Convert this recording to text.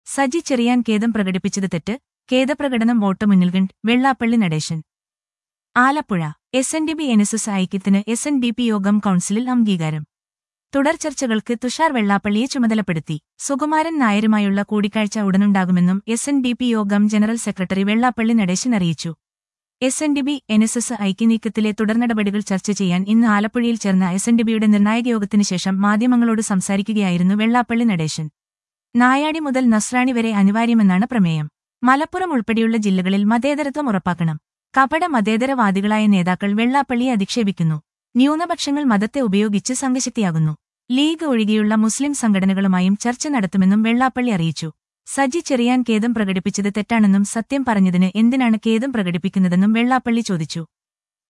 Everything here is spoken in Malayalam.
സജി ചെറിയാൻ ഖേദം പ്രകടിപ്പിച്ചത് തെറ്റ് ഖേദപ്രകടനം വോട്ട് മുന്നിൽ ഗണ്ട് Vellappally Natesan Alappuzha S N D B N S S ഐക്യത്തിന് എസ് എൻ ഡി പി യോഗം കൌൺസിലിൽ അംഗീകാരം തുടർ ചർച്ചകൾക്ക് തുഷാർ വെള്ളാപ്പള്ളിയെ ചുമതലപ്പെടുത്തി സുകുമാരൻ നായരുമായുള്ള കൂടിക്കാഴ്ച ഉടനുണ്ടാകുമെന്നും എസ് എൻ ഡി പി യോഗം ജനറൽ സെക്രട്ടറി വെള്ളാപ്പള്ളി നടേശൻ അറിയിച്ചു S N D B N S S ഐക്യനീക്കത്തിലെ തുടർനടപടികൾ ചർച്ച ചെയ്യാൻ ഇന്ന് ആലപ്പുഴയിൽ ചേർന്ന എസ് എൻ ഡി ബിയുടെ നിർണായക യോഗത്തിനു ശേഷം മാധ്യമങ്ങളോട് സംസാരിക്കുകയായിരുന്നു വെള്ളാപ്പള്ളി നടേശൻ നായാടി മുതൽ നസ്രാണി വരെ അനിവാര്യമെന്നാണ് പ്രമേയം മലപ്പുറം ഉൾപ്പെടെയുള്ള ജില്ലകളിൽ മതേതരത്വം ഉറപ്പാക്കണം കപട മതേതരവാദികളായ നേതാക്കൾ വെള്ളാപ്പള്ളിയെ അധിക്ഷേപിക്കുന്നു ന്യൂനപക്ഷങ്ങൾ മതത്തെ ഉപയോഗിച്ച് സംഘശക്തിയാകുന്നു ലീഗ് ഒഴികെയുള്ള മുസ്ലിം സംഘടനകളുമായും ചർച്ച നടത്തുമെന്നും വെള്ളാപ്പള്ളി അറിയിച്ചു സജി ചെറിയാൻ ഖേദം പ്രകടിപ്പിച്ചത് തെറ്റാണെന്നും സത്യം പറഞ്ഞതിന് എന്തിനാണ് ഖേദം പ്രകടിപ്പിക്കുന്നതെന്നും വെള്ളാപ്പള്ളി ചോദിച്ചു